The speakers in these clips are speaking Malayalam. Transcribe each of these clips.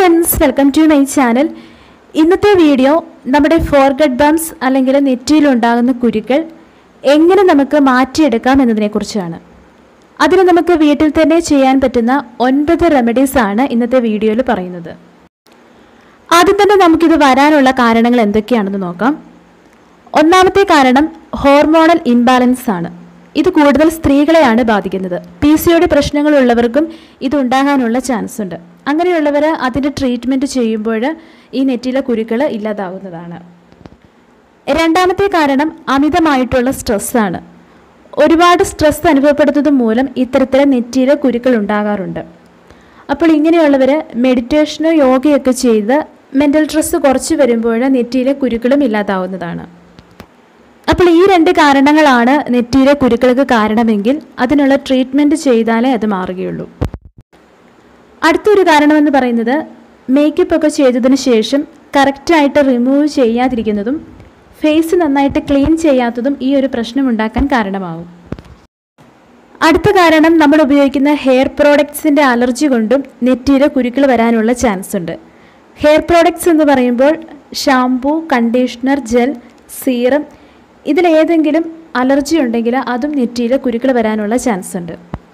friends welcome to my channel ഇന്നത്തെ വീഡിയോ നമ്മുടെ ഫോർഗഡ് ബംസ് അല്ലെങ്കിൽ നെറ്റിയിലുണ്ടാകുന്ന കുരുക്കൾ എങ്ങനെ നമുക്ക് മാറ്റിയെടുക്കാം എന്നതിനെക്കുറിച്ചാണ് അതിന് നമുക്ക് വീട്ടിൽ തന്നെ ചെയ്യാൻ പറ്റുന്ന ഒൻപത് റെമഡീസ് ആണ് ഇന്നത്തെ വീഡിയോയിൽ പറയുന്നത് ആദ്യം തന്നെ നമുക്കിത് വരാനുള്ള കാരണങ്ങൾ എന്തൊക്കെയാണെന്ന് നോക്കാം ഒന്നാമത്തെ കാരണം ഹോർമോണൽ ഇംബാലൻസ് ആണ് ഇത് കൂടുതൽ സ്ത്രീകളെയാണ് ബാധിക്കുന്നത് പി സി ഒ ഡി പ്രശ്നങ്ങളുള്ളവർക്കും ഇത് ഉണ്ടാകാനുള്ള ചാൻസ് ഉണ്ട് അങ്ങനെയുള്ളവർ അതിൻ്റെ ട്രീറ്റ്മെൻറ്റ് ചെയ്യുമ്പോൾ ഈ നെറ്റിയിലെ കുരുക്കൾ ഇല്ലാതാവുന്നതാണ് രണ്ടാമത്തെ കാരണം അമിതമായിട്ടുള്ള സ്ട്രെസ്സാണ് ഒരുപാട് സ്ട്രെസ് അനുഭവപ്പെടുന്നത് മൂലം ഇത്തരത്തിലെ നെറ്റിയിലെ കുരുക്കൾ ഉണ്ടാകാറുണ്ട് അപ്പോൾ ഇങ്ങനെയുള്ളവർ മെഡിറ്റേഷനോ യോഗയൊക്കെ ചെയ്ത് മെൻ്റൽ സ്ട്രെസ് കുറച്ച് വരുമ്പോൾ നെറ്റിയിലെ കുരുക്കളും ഇല്ലാതാവുന്നതാണ് അപ്പോൾ ഈ രണ്ട് കാരണങ്ങളാണ് നെറ്റിയിലെ കുരുക്കൾക്ക് കാരണമെങ്കിൽ അതിനുള്ള ട്രീറ്റ്മെൻറ്റ് ചെയ്താലേ അത് മാറുകയുള്ളൂ അടുത്തൊരു കാരണമെന്ന് പറയുന്നത് മേക്കപ്പ് ഒക്കെ ചെയ്തതിന് ശേഷം കറക്റ്റായിട്ട് റിമൂവ് ചെയ്യാതിരിക്കുന്നതും ഫേസ് നന്നായിട്ട് ക്ലീൻ ചെയ്യാത്തതും ഈ ഒരു പ്രശ്നം ഉണ്ടാക്കാൻ കാരണമാവും അടുത്ത കാരണം നമ്മൾ ഉപയോഗിക്കുന്ന ഹെയർ പ്രോഡക്ട്സിൻ്റെ അലർജി കൊണ്ടും നെറ്റിയിലെ കുരുക്കൾ വരാനുള്ള ചാൻസ് ഉണ്ട് ഹെയർ പ്രോഡക്ട്സ് എന്ന് പറയുമ്പോൾ ഷാംപൂ കണ്ടീഷണർ ജെൽ സീറം ഇതിലേതെങ്കിലും അലർജി ഉണ്ടെങ്കിൽ അതും നെറ്റിയിൽ കുരുക്കൾ വരാനുള്ള ചാൻസ് ഉണ്ട്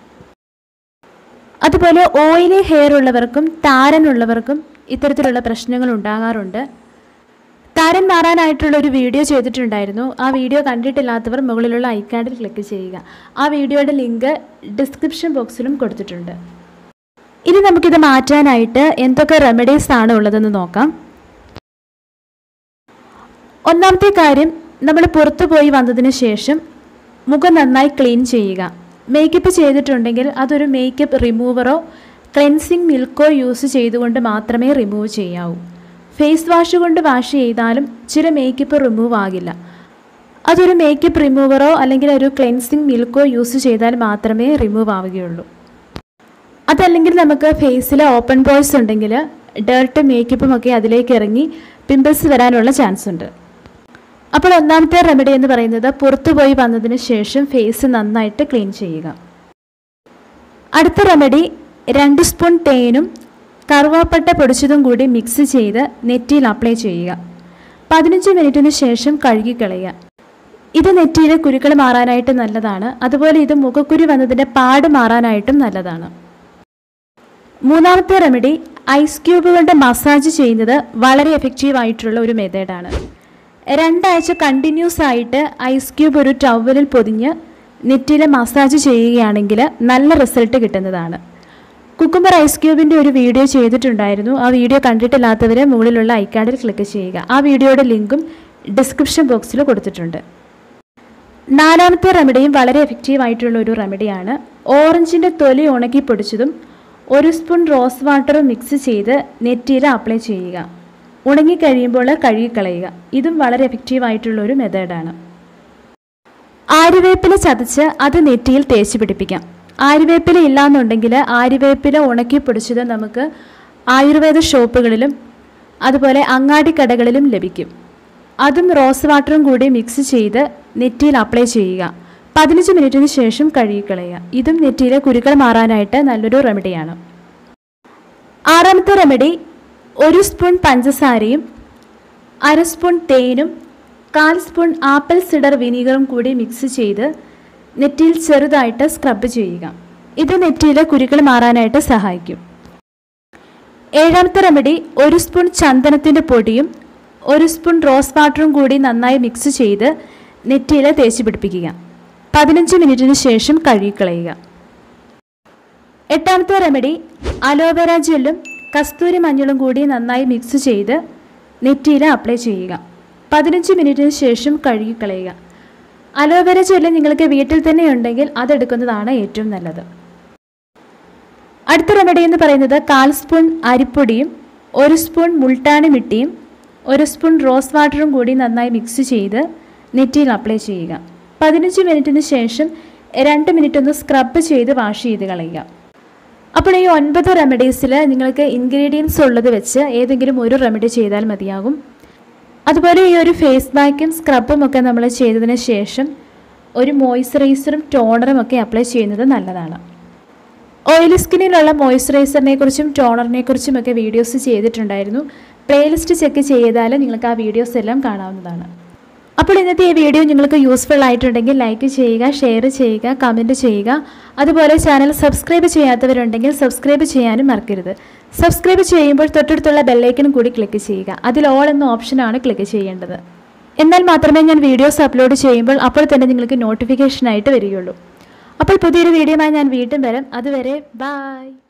അതുപോലെ ഓയിലി ഹെയർ ഉള്ളവർക്കും താരൻ ഉള്ളവർക്കും ഇത്തരത്തിലുള്ള പ്രശ്നങ്ങൾ ഉണ്ടാകാറുണ്ട് താരൻ മാറാനായിട്ടുള്ള ഒരു വീഡിയോ ചെയ്തിട്ടുണ്ടായിരുന്നു ആ വീഡിയോ കണ്ടിട്ടില്ലാത്തവർ മുകളിലുള്ള ഐക്കാർഡിൽ ക്ലിക്ക് ചെയ്യുക ആ വീഡിയോയുടെ ലിങ്ക് ഡിസ്ക്രിപ്ഷൻ ബോക്സിലും കൊടുത്തിട്ടുണ്ട് ഇനി നമുക്കിത് മാറ്റാനായിട്ട് എന്തൊക്കെ റെമഡീസ് ആണ് ഉള്ളതെന്ന് നോക്കാം ഒന്നാമത്തെ കാര്യം നമ്മൾ പുറത്തു പോയി വന്നതിന് ശേഷം മുഖം നന്നായി ക്ലീൻ ചെയ്യുക മേക്കപ്പ് ചെയ്തിട്ടുണ്ടെങ്കിൽ അതൊരു മേക്കപ്പ് റിമൂവറോ ക്ലെൻസിങ് മിൽക്കോ യൂസ് ചെയ്തുകൊണ്ട് മാത്രമേ റിമൂവ് ചെയ്യാവൂ ഫേസ് വാഷ് കൊണ്ട് വാഷ് ചെയ്താലും ചില മേക്കപ്പ് റിമൂവ് ആകില്ല അതൊരു മേക്കപ്പ് റിമൂവറോ അല്ലെങ്കിൽ ഒരു ക്ലെൻസിങ് മിൽക്കോ യൂസ് ചെയ്താൽ മാത്രമേ റിമൂവ് ആവുകയുള്ളൂ അതല്ലെങ്കിൽ നമുക്ക് ഫേസിൽ ഓപ്പൺ പോയ്സ് ഉണ്ടെങ്കിൽ ഡേർട്ട് മേക്കപ്പും ഒക്കെ അതിലേക്ക് ഇറങ്ങി പിമ്പിൾസ് വരാനുള്ള ചാൻസ് ഉണ്ട് അപ്പോൾ ഒന്നാമത്തെ റെമഡി എന്ന് പറയുന്നത് പുറത്തു പോയി വന്നതിന് ശേഷം ഫേസ് നന്നായിട്ട് ക്ലീൻ ചെയ്യുക അടുത്ത റെമഡി രണ്ട് സ്പൂൺ തേനും കറുവാപ്പട്ട പൊടിച്ചതും കൂടി മിക്സ് ചെയ്ത് നെറ്റിയിൽ അപ്ലൈ ചെയ്യുക പതിനഞ്ച് മിനിറ്റിന് ശേഷം കഴുകിക്കളയുക ഇത് നെറ്റിയിലെ കുരുക്കൾ മാറാനായിട്ട് നല്ലതാണ് അതുപോലെ ഇത് മുഖക്കുരു വന്നതിൻ്റെ പാട് മാറാനായിട്ടും നല്ലതാണ് മൂന്നാമത്തെ റെമഡി ഐസ് ക്യൂബ് കൊണ്ട് മസാജ് ചെയ്യുന്നത് വളരെ എഫക്റ്റീവ് ആയിട്ടുള്ള ഒരു മെത്തേഡാണ് രണ്ടാഴ്ച കണ്ടിന്യൂസ് ആയിട്ട് ഐസ് ക്യൂബ് ഒരു ടവലിൽ പൊതിഞ്ഞ് നെറ്റിയിൽ മസാജ് ചെയ്യുകയാണെങ്കിൽ നല്ല റിസൾട്ട് കിട്ടുന്നതാണ് കുക്കുംബർ ഐസ് ക്യൂബിൻ്റെ ഒരു വീഡിയോ ചെയ്തിട്ടുണ്ടായിരുന്നു ആ വീഡിയോ കണ്ടിട്ടില്ലാത്തവർ മുകളിലുള്ള ഐക്കാർഡിൽ ക്ലിക്ക് ചെയ്യുക ആ വീഡിയോയുടെ ലിങ്കും ഡിസ്ക്രിപ്ഷൻ ബോക്സിൽ കൊടുത്തിട്ടുണ്ട് നാലാമത്തെ റെമഡിയും വളരെ എഫക്റ്റീവ് ആയിട്ടുള്ള ഒരു റെമഡിയാണ് ഓറഞ്ചിൻ്റെ തൊലി ഉണക്കി പൊടിച്ചതും ഒരു സ്പൂൺ റോസ് വാട്ടറും മിക്സ് ചെയ്ത് നെറ്റിയിൽ അപ്ലൈ ചെയ്യുക ഉണങ്ങിക്കഴിയുമ്പോൾ കഴുകിക്കളയുക ഇതും വളരെ എഫക്റ്റീവ് ആയിട്ടുള്ള ഒരു മെത്തേഡാണ് ആര്യവേപ്പില ചതച്ച് അത് നെറ്റിയിൽ തേച്ച് പിടിപ്പിക്കാം ആര്യവേപ്പില ഇല്ലാന്നുണ്ടെങ്കിൽ ആര്യവേപ്പില ഉണക്കി പൊടിച്ചത് നമുക്ക് ആയുർവേദ ഷോപ്പുകളിലും അതുപോലെ അങ്ങാടിക്കടകളിലും ലഭിക്കും അതും റോസ് വാട്ടറും കൂടി മിക്സ് ചെയ്ത് നെറ്റിയിൽ അപ്ലൈ ചെയ്യുക പതിനഞ്ച് മിനിറ്റിന് ശേഷം കഴുകിക്കളയുക ഇതും നെറ്റിയിലെ കുരുക്കൾ മാറാനായിട്ട് നല്ലൊരു റെമഡിയാണ് ആറാമത്തെ റെമഡി ഒരു സ്പൂൺ പഞ്ചസാരയും അര സ്പൂൺ തേനും കാൽ സ്പൂൺ ആപ്പിൾ സിഡർ വിനീഗറും കൂടി മിക്സ് ചെയ്ത് നെറ്റിയിൽ ചെറുതായിട്ട് സ്ക്രബ് ചെയ്യുക ഇത് നെറ്റിയിലെ കുരുക്കൾ മാറാനായിട്ട് സഹായിക്കും ഏഴാമത്തെ റെമഡി ഒരു സ്പൂൺ ചന്ദനത്തിൻ്റെ പൊടിയും ഒരു സ്പൂൺ റോസ് വാട്ടറും കൂടി നന്നായി മിക്സ് ചെയ്ത് നെറ്റിയിൽ തേച്ച് പിടിപ്പിക്കുക പതിനഞ്ച് മിനിറ്റിന് ശേഷം കഴുകിക്കളയുക എട്ടാമത്തെ റെമഡി അലോവേര ജെല്ലും കസ്തൂരി മഞ്ഞളും കൂടി നന്നായി മിക്സ് ചെയ്ത് നെറ്റിയിൽ അപ്ലൈ ചെയ്യുക പതിനഞ്ച് മിനിറ്റിന് ശേഷം കഴുകിക്കളയുക അലോവേര ജെല്ല് നിങ്ങൾക്ക് വീട്ടിൽ തന്നെ ഉണ്ടെങ്കിൽ അതെടുക്കുന്നതാണ് ഏറ്റവും നല്ലത് അടുത്ത റെമഡി എന്ന് പറയുന്നത് കാൽ സ്പൂൺ അരിപ്പൊടിയും ഒരു സ്പൂൺ മുൾട്ടാണി മിട്ടിയും ഒരു സ്പൂൺ റോസ് വാട്ടറും കൂടി നന്നായി മിക്സ് ചെയ്ത് നെറ്റിയിൽ അപ്ലൈ ചെയ്യുക പതിനഞ്ച് മിനിറ്റിന് ശേഷം രണ്ട് മിനിറ്റ് ഒന്ന് സ്ക്രബ് ചെയ്ത് വാഷ് ചെയ്ത് കളയുക അപ്പോൾ ഈ ഒൻപത് റെമഡീസിൽ നിങ്ങൾക്ക് ഇൻഗ്രീഡിയൻസ് ഉള്ളത് വെച്ച് ഏതെങ്കിലും ഒരു റെമഡി ചെയ്താൽ മതിയാകും അതുപോലെ ഈ ഒരു ഫേസ് പാക്കും സ്ക്രബും ഒക്കെ നമ്മൾ ചെയ്തതിന് ശേഷം ഒരു മോയ്സ്ചറൈസറും ടോണറും ഒക്കെ അപ്ലൈ ചെയ്യുന്നത് നല്ലതാണ് ഓയിലി സ്കിന്നിലുള്ള മോയ്സ്ചറൈസറിനെ കുറിച്ചും ടോണറിനെ കുറിച്ചും ഒക്കെ വീഡിയോസ് ചെയ്തിട്ടുണ്ടായിരുന്നു പ്ലേലിസ്റ്റ് ചെക്ക് ചെയ്താൽ നിങ്ങൾക്ക് ആ വീഡിയോസ് എല്ലാം കാണാവുന്നതാണ് അപ്പോൾ ഇന്നത്തെ ഈ വീഡിയോ നിങ്ങൾക്ക് യൂസ്ഫുൾ ആയിട്ടുണ്ടെങ്കിൽ ലൈക്ക് ചെയ്യുക ഷെയർ ചെയ്യുക കമൻറ്റ് ചെയ്യുക അതുപോലെ ചാനൽ സബ്സ്ക്രൈബ് ചെയ്യാത്തവരുണ്ടെങ്കിൽ സബ്സ്ക്രൈബ് ചെയ്യാനും മറക്കരുത് സബ്സ്ക്രൈബ് ചെയ്യുമ്പോൾ തൊട്ടടുത്തുള്ള ബെല്ലൈക്കനും കൂടി ക്ലിക്ക് ചെയ്യുക അതിൽ ഓൾ എന്ന ഓപ്ഷനാണ് ക്ലിക്ക് ചെയ്യേണ്ടത് എന്നാൽ മാത്രമേ ഞാൻ വീഡിയോസ് അപ്ലോഡ് ചെയ്യുമ്പോൾ അപ്പോൾ തന്നെ നിങ്ങൾക്ക് നോട്ടിഫിക്കേഷൻ ആയിട്ട് വരികയുള്ളൂ അപ്പോൾ പുതിയൊരു വീഡിയോയുമായി ഞാൻ വീണ്ടും വരാം അതുവരെ ബായ്